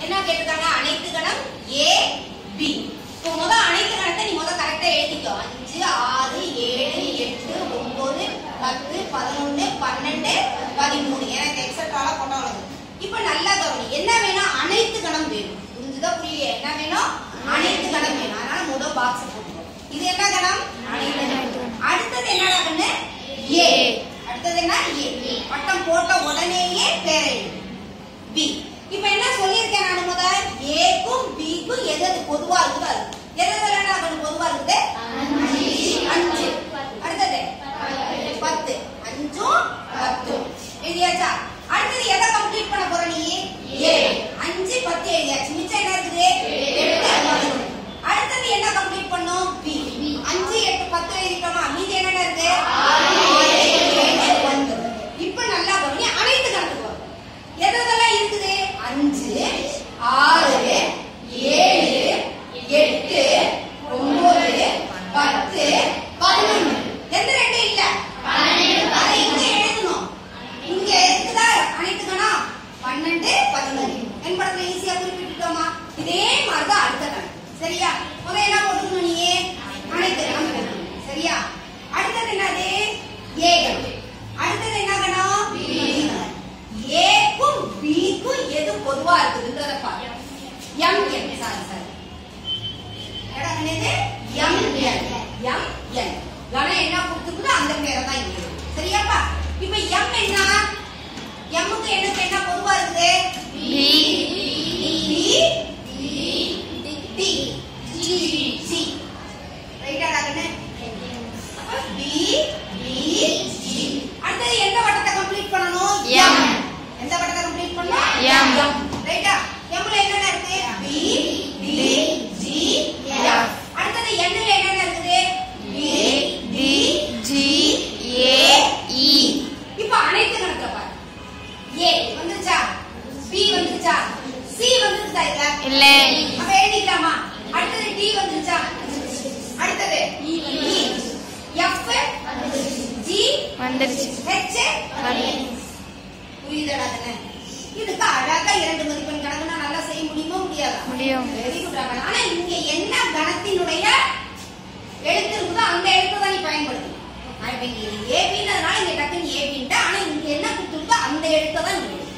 என்ன கேட்டிருக்காங்க அனைத்து கணம் ஏ பி இப்போ முத அனைத்து கணத்தை நீ முத கரெக்டா எழுதிக்கோ அஞ்சு ஆறு ஏழு எட்டு ஒன்பது பத்து பதினொன்னு பன்னெண்டு பதிமூணு எனக்கு எக்ஸட்ரால போட்டா உள்ளது இப்போ நல்லா கவனி என்ன வேணும் அனைத்து கணம் வேணும் புரிஞ்சுதா புரியலையா என்ன வேணும் அனைத்து கணம் வேணும் அதனால முத பாக்ஸ் போட்டுக்கோ இது என்ன கணம் அனைத்து கணம் அடுத்தது என்னடா கண்ணு ஏ அடுத்தது என்ன ஏ பட்டம் போட்ட உடனேயே பேரை எழுது பி இப்போ என்ன சொல்லியிருக்கேன் நான் முத ஏக்கும் பிக்கும் எது எது பொதுவா இருக்குதோ அது எது எதுல கொஞ்சம் பொதுவா இருக்குது அஞ்சு அடுத்தது பத்து அஞ்சும் பத்தும் எழுதியாச்சா அடுத்தது எதை கம்ப்ளீட் பண்ண போற நீ ஏழு அஞ்சு பத்து எழுதியாச்சு மிச்சம் என்ன இருக்குது எட்டு பதினொன்று அடுத்தது என்ன கம்ப்ளீட் பண்ணும் பி அஞ்சு எட்டு பத்து எழுதிட்டோமா மீதி என்னென்ன இருக்கு ஆறு, ஏழு, ஒன்பது இப்ப நல்லா கவனி அனைத்து கணக்கு வரும் எதெல்லாம் இருக்குது அஞ்சு ஆறு ஏழு எட்டு ஒன்பது பத்து பதினொன்று எந்த ரெண்டு இல்ல அதை இங்க எழுதணும் இங்க இருக்குதா அனைத்து கணம் பன்னெண்டு பதினொன்று என் படத்துல ஈஸியா குறிப்பிட்டுட்டோமா இதே மாதிரிதான் அடுத்த கணக்கு சரியா முத என்ன போட்டுக்கணும் நீ அனைத்து கணம் போட்டுக்கணும். சரியா அடுத்தது என்னது ஏ கணம் அடுத்தது என்ன கணம் பி கணம் ஏக்கும் பிக்கும் எது பொதுவா இருக்குதுன்றத பாரு எம் என் சாரி சாரி இடம் என்னது எம் என் எம் என் கணம் என்ன கொடுத்துருக்குதோ அந்த பேரை தான் இங்க இருக்கு. சரியாப்பா இப்ப எம் என்ன எம்முக்கு எனக்கு என்ன பொதுவா இருக்குது பி டி சி ரைட்டா கண்ணு அப்ப பி பி ஜி அடுத்தது எந்த வட்டத்தை கம்ப்ளீட் பண்ணணும் M. எந்த வட்டத்தை கம்ப்ளீட் பண்ணணும் M. ரைட்டா எம்ல என்னென்ன இருக்கு பி டி ஜி எஃப் அடுத்தது எண்ணுல என்னென்ன இருக்குது B D G A E இப்போ அனைத்து கணக்குல பாரு ஏ வந்துச்சா பி வந்துச்சா சி வந்துச்சா இல்ல இல்லை. அப்ப எழுதிக்கலாமா அடுத்தது டி வந்துச்சா அடுத்தது இ எஃப் ஜி வந்துருச்சு ஹெச் புரியுதடா கண்ணு இதுக்கு அழகா இரண்டு மதிப்பெண் கணக்குனா நல்லா செய்ய முடியுமா முடியாதா முடியும். வெரி குட் ஆனா இங்க என்ன கணத்தினுடைய எழுத்து இருக்குதோ அந்த எழுத்தை தான் நீ பயன்படுத்தணும் நான் இப்ப இங்க ஏபின்றதுனால இங்க டக்குன்னு ஏபின்ட்டு ஆனா இங்க என்ன கொடுத்துருக்கோ அந்த எழுத்தை தான் நீ எழுதணும்.